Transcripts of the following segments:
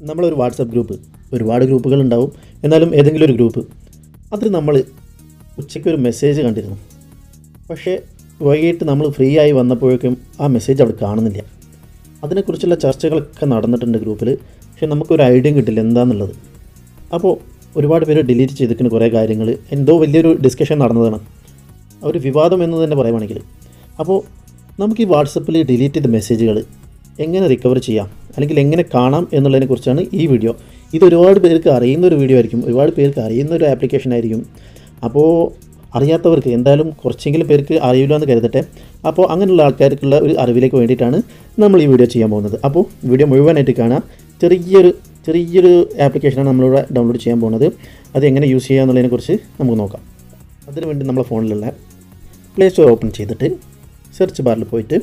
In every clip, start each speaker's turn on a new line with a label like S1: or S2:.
S1: നമ്മളൊരു WhatsApp group ഒരുപാട് ഗ്രൂപ്പുകൾ ഉണ്ടാവും എന്നാലും ഏതെങ്കിലും ഒരു ഗ്രൂപ്പ് അതിൽ നമ്മൾ ഉച്ചയ്ക്ക് ഒരു മെസ്സേജ് കണ്ടിരുന്നു പക്ഷേ വൈകിട്ട് നമ്മൾ ഫ്രീ ആയി വന്നപ്പോഴേക്കും ആ മെസ്സേജ് അവിടെ കാണുന്നില്ല അതിനെക്കുറിച്ചുള്ള ചർച്ചകളൊക്കെ നടന്നിട്ടുണ്ട് ഗ്രൂപ്പിൽ പക്ഷേ നമുക്കൊരു ഐഡിയയും കിട്ടില്ല എന്താണെന്നുള്ളത് അപ്പോൾ ഒരുപാട് പേര് ഡിലീറ്റ് ചെയ്തിരിക്കുന്ന കുറേ കാര്യങ്ങൾ എന്തോ വലിയൊരു ഡിസ്കഷൻ നടന്നതാണ് ഒരു വിവാദം എന്ന് തന്നെ പറയുവാണെങ്കിൽ അപ്പോൾ നമുക്ക് ഈ വാട്സപ്പിൽ ഡിലീറ്റ് ചെയ്ത മെസ്സേജുകൾ എങ്ങനെ റിക്കവർ ചെയ്യാം അല്ലെങ്കിൽ എങ്ങനെ കാണാം എന്നുള്ളതിനെ കുറിച്ചാണ് ഈ വീഡിയോ ഇത് ഒരുപാട് പേർക്ക് അറിയുന്ന ഒരു വീഡിയോ ആയിരിക്കും ഒരുപാട് പേർക്ക് അറിയുന്ന ഒരു ആപ്ലിക്കേഷൻ ആയിരിക്കും അപ്പോൾ അറിയാത്തവർക്ക് എന്തായാലും കുറച്ചെങ്കിലും പേർക്ക് അറിയില്ല എന്ന് കരുതട്ടെ അപ്പോൾ അങ്ങനെയുള്ള ആൾക്കാർക്കുള്ള ഒരു അറിവിലേക്ക് വേണ്ടിയിട്ടാണ് നമ്മൾ ഈ വീഡിയോ ചെയ്യാൻ പോകുന്നത് അപ്പോൾ വീഡിയോ മുഴുവനായിട്ട് കാണാം ചെറിയൊരു ചെറിയൊരു ആപ്ലിക്കേഷനാണ് നമ്മളിവിടെ ഡൗൺലോഡ് ചെയ്യാൻ പോകുന്നത് അത് എങ്ങനെ യൂസ് ചെയ്യുക എന്നുള്ളതിനെക്കുറിച്ച് നമുക്ക് നോക്കാം അതിനു വേണ്ടി നമ്മളെ ഫോണിലുള്ള പ്ലേ സ്റ്റോർ ഓപ്പൺ ചെയ്തിട്ട് സെർച്ച് ബാറിൽ പോയിട്ട്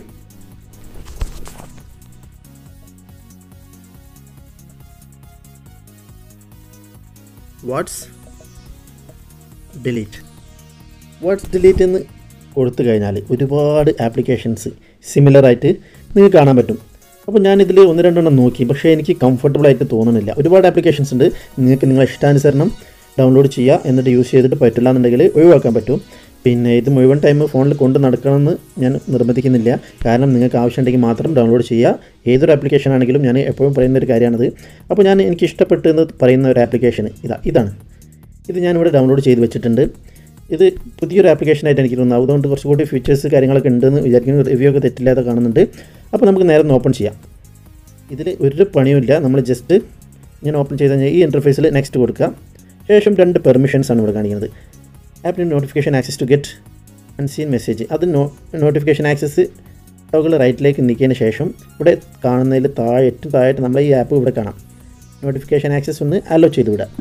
S1: വാട്സ് ഡിലീറ്റ് വാട്സ് ഡിലീറ്റ് എന്ന് കൊടുത്തു കഴിഞ്ഞാൽ ഒരുപാട് ആപ്ലിക്കേഷൻസ് സിമിലറായിട്ട് നിങ്ങൾക്ക് കാണാൻ പറ്റും അപ്പോൾ ഞാനിതിൽ ഒന്ന് രണ്ടെണ്ണം നോക്കി പക്ഷേ എനിക്ക് കംഫർട്ടബിൾ ആയിട്ട് തോന്നുന്നില്ല ഒരുപാട് ആപ്ലിക്കേഷൻസ് ഉണ്ട് നിങ്ങൾക്ക് നിങ്ങളെ ഇഷ്ടാനുസരണം ഡൗൺലോഡ് ചെയ്യുക എന്നിട്ട് യൂസ് ചെയ്തിട്ട് പറ്റില്ല എന്നുണ്ടെങ്കിൽ ഒഴിവാക്കാൻ പറ്റും പിന്നെ ഇത് മുഴുവൻ ടൈം ഫോണിൽ കൊണ്ട് നടക്കണമെന്ന് ഞാൻ നിർബന്ധിക്കുന്നില്ല കാരണം നിങ്ങൾക്ക് ആവശ്യമുണ്ടെങ്കിൽ മാത്രം ഡൗൺലോഡ് ചെയ്യുക ഏതൊരു ആപ്ലിക്കേഷൻ ആണെങ്കിലും ഞാൻ എപ്പോഴും പറയുന്ന ഒരു കാര്യമാണത് അപ്പോൾ ഞാൻ എനിക്ക് ഇഷ്ടപ്പെട്ടു എന്ന് പറയുന്ന ഒരു ആപ്ലിക്കേഷൻ ഇതാ ഇതാണ് ഇത് ഞാനിവിടെ ഡൗൺലോഡ് ചെയ്ത് വെച്ചിട്ടുണ്ട് ഇത് പുതിയൊരു ആപ്ലിക്കേഷനായിട്ട് എനിക്ക് തോന്നുന്നു അതുകൊണ്ട് കുറച്ചുകൂടി ഫീച്ചേഴ്സ് കാര്യങ്ങളൊക്കെ ഉണ്ടെന്ന് വിചാരിക്കുന്നു റിവ്യൂ ഒക്കെ തെറ്റില്ലാതെ കാണുന്നുണ്ട് അപ്പോൾ നമുക്ക് നേരെ ഒന്ന് ഓപ്പൺ ചെയ്യാം ഇതിൽ ഒരു പണിയുമില്ല നമ്മൾ ജസ്റ്റ് ഞാൻ ഓപ്പൺ ചെയ്ത് കഴിഞ്ഞാൽ ഈ ഇൻ്റർഫേസിൽ നെക്സ്റ്റ് കൊടുക്കുക ശേഷം രണ്ട് പെർമിഷൻസ് ആണ് ഇവിടെ കാണിക്കുന്നത് ആപ്പിന് notification access to get unseen message അത് നോ നോട്ടിഫിക്കേഷൻ ആക്സസ് ടോഗിൾ റൈറ്റിലേക്ക് നീക്കിയതിന് ശേഷം ഇവിടെ കാണുന്നതിൽ താഴെ ഏറ്റവും താഴെയായിട്ട് നമ്മൾ ഈ ആപ്പ് ഇവിടെ കാണാം നോട്ടിഫിക്കേഷൻ ആക്സസ് ഒന്ന് അലോ ചെയ്ത് വിടുക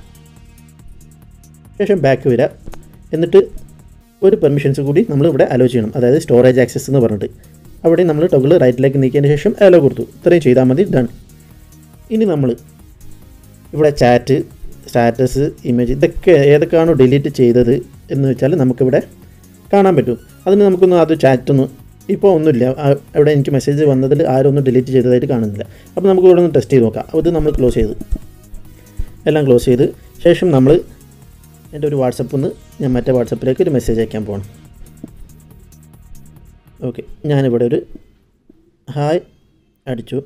S1: ശേഷം ബാക്ക് വരിക എന്നിട്ട് ഒരു പെർമിഷൻസ് കൂടി നമ്മൾ ഇവിടെ അലോ ചെയ്യണം അതായത് സ്റ്റോറേജ് ആക്സസ് എന്ന് പറഞ്ഞിട്ട് അവിടെ നമ്മൾ ടോഗിൾ റൈറ്റിലേക്ക് നീക്കിയതിന് ശേഷം അലോ കൊടുത്തു ഇത്രയും ചെയ്താൽ മതി ഡൺ ഇനി നമ്മൾ ഇവിടെ ചാറ്റ് സ്റ്റാറ്റസ് ഇമേജ് ഇതൊക്കെ ഏതൊക്കെയാണോ ഡിലീറ്റ് ചെയ്തത് എന്ന് വെച്ചാൽ നമുക്കിവിടെ കാണാൻ പറ്റും അതിന് നമുക്കൊന്ന് അത് ചാറ്റൊന്ന് ഇപ്പോൾ ഒന്നുമില്ല ആ- അവിടെ എനിക്ക് മെസ്സേജ് വന്നതിൽ ആരും ഒന്നും ഡിലീറ്റ് ചെയ്തതായിട്ട് കാണുന്നില്ല അപ്പോൾ നമുക്ക് ഇവിടെ ഒന്ന് ടെസ്റ്റ് ചെയ്ത് നോക്കാം അത് നമ്മൾ ക്ലോസ് ചെയ്ത് എല്ലാം ക്ലോസ് ചെയ്ത് ശേഷം നമ്മൾ എൻ്റെ ഒരു വാട്സപ്പിൽ നിന്ന് ഞാൻ മറ്റേ വാട്സപ്പിലേക്ക് ഒരു മെസ്സേജ് അയക്കാൻ പോകണം ഓക്കെ ഞാനിവിടെ ഒരു ഹായ് അടിച്ചു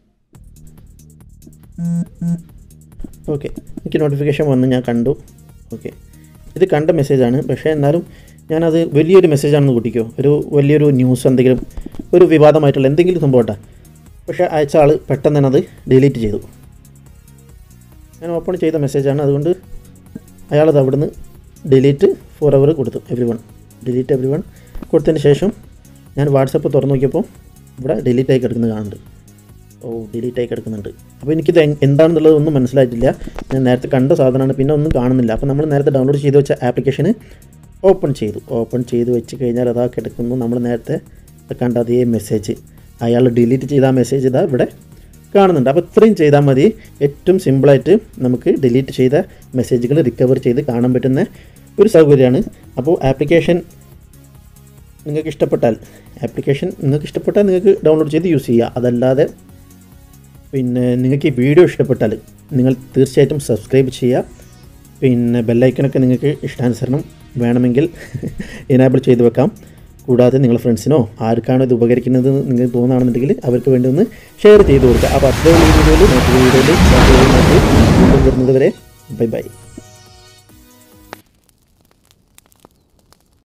S1: ഓക്കെ എനിക്ക് നോട്ടിഫിക്കേഷൻ വന്ന് ഞാൻ കണ്ടു ഓക്കെ ഇത് കണ്ട മെസ്സേജാണ് പക്ഷേ എന്നാലും ഞാനത് വലിയൊരു മെസ്സേജാണെന്ന് കൂട്ടിക്കോ ഒരു വലിയൊരു ന്യൂസ് എന്തെങ്കിലും ഒരു വിവാദമായിട്ടുള്ള എന്തെങ്കിലും സംഭവട്ടെ പക്ഷേ അയച്ച ആൾ പെട്ടെന്ന് തന്നെ അത് ഡിലീറ്റ് ചെയ്തു ഞാൻ ഓപ്പൺ ചെയ്ത മെസ്സേജാണ് അതുകൊണ്ട് അയാളത് അവിടുന്ന് ഡിലീറ്റ് ഫോർ അവർ കൊടുത്തു everyone delete everyone കൊടുത്തതിന് ശേഷം ഞാൻ വാട്സപ്പ് തുറന്നു നോക്കിയപ്പോൾ ഇവിടെ ഡിലീറ്റ് ആയി കിടക്കുന്നത് കാണുന്നുണ്ട് ഓ ഡിലീറ്റ് ആയി കിടക്കുന്നുണ്ട് അപ്പോൾ എനിക്കിത് എങ്- എന്താണെന്നുള്ളത് ഒന്നും മനസ്സിലായിട്ടില്ല ഞാൻ നേരത്തെ കണ്ട സാധനമാണ് പിന്നെ ഒന്നും കാണുന്നില്ല അപ്പോൾ നമ്മൾ നേരത്തെ ഡൗൺലോഡ് ചെയ്ത് വെച്ച ആപ്ലിക്കേഷന് ഓപ്പൺ ചെയ്തു ഓപ്പൺ ചെയ്ത് വെച്ച് കഴിഞ്ഞാൽ അതാ കിടക്കുന്നു നമ്മൾ നേരത്തെ കണ്ട അതേ മെസ്സേജ് അയാൾ ഡിലീറ്റ് ചെയ്ത ആ മെസ്സേജ് ഇതാ ഇവിടെ കാണുന്നുണ്ട് അപ്പോൾ ഇത്രയും ചെയ്താൽ മതി ഏറ്റവും സിമ്പിളായിട്ട് നമുക്ക് ഡിലീറ്റ് ചെയ്ത മെസ്സേജുകൾ റിക്കവർ ചെയ്ത് കാണാൻ പറ്റുന്ന ഒരു സൗകര്യമാണ് അപ്പോൾ ആപ്ലിക്കേഷൻ നിങ്ങൾക്ക് ഇഷ്ടപ്പെട്ടാൽ ആപ്ലിക്കേഷൻ നിങ്ങൾക്ക് ഇഷ്ടപ്പെട്ടാൽ നിങ്ങൾക്ക് ഡൗൺലോഡ് ചെയ്ത് യൂസ് ചെയ്യുക അതല്ലാതെ പിന്നെ നിങ്ങൾക്ക് ഈ വീഡിയോ ഇഷ്ടപ്പെട്ടാൽ നിങ്ങൾ തീർച്ചയായിട്ടും സബ്സ്ക്രൈബ് ചെയ്യുക പിന്നെ ബെല്ലൈക്കണൊക്കെ നിങ്ങൾക്ക് ഇഷ്ടാനുസരണം വേണമെങ്കിൽ എനാബിൾ ചെയ്ത് വെക്കാം കൂടാതെ നിങ്ങളുടെ ഫ്രണ്ട്സിനോ ആർക്കാണോ ഇത് ഉപകരിക്കുന്നത് എന്ന് നിങ്ങൾക്ക് തോന്നുകയാണെന്നുണ്ടെങ്കിൽ അവർക്ക് വേണ്ടി ഒന്ന് ഷെയർ ചെയ്ത് കൊടുക്കുക അപ്പോൾ അത്രയും വീഡിയോയിൽ മറ്റൊരു വീഡിയോയിൽ വരുന്നത് വരെ ബൈ ബൈ